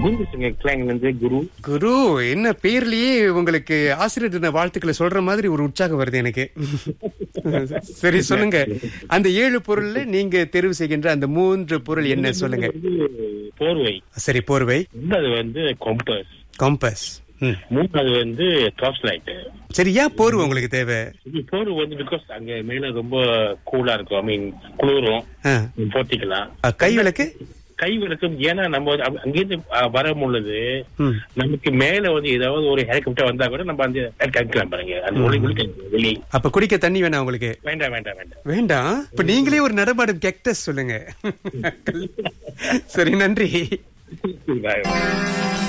குண்டு கிளாங்ல இருந்து குரு குரு என்ன பேர்லயே உங்களுக்கு ஆசிரியர் தின வாழ்த்துக்களை சொல்ற மாதிரி ஒரு உற்சாகம் வருது எனக்கு சரி சொல்லுங்க அந்த ஏழு பொருள்ல நீங்க தெரிவு செய்கின்ற அந்த மூன்று பொருள் என்ன சொல்லுங்க வந்து போர்வை சரி போர்வை ரெண்டாவது வந்து கம்பஸ் கம்பஸ் ம். மூணாவது வந்து டார்ச் லைட் சரி ஏன் போர்வை உங்களுக்கு தேவை இது போர்வை வந்து பிகாஸ் அங்க மேல ரொம்ப கூலா இருக்கும் ஐ மீன் குளிரும் ஆ. போத்திக்கலாம் அ, கை விளக்கு கை விளக்கும் ஏன்னா நம்ம வந்து அங்க- அங்கிருந்து அஹ், வர பொழுது ம். நமக்கு மேல வந்து ஏதாவது ஒரு ஹெலிகாப்டர் வந்தா கூட நம்ம அந்த கழிக்கலாம் பாருங்க அந்த ஒளி ஒளி வெளி அப்ப குடிக்க தண்ணி வேணாம் உங்களுக்கு வேண்டாம் வேண்டாம் வேண்டாம் வேண்டாம் இப்ப நீங்களே ஒரு நடமாடும் கெக்டஸ் சொல்லுங்க சரி நன்றி Bye.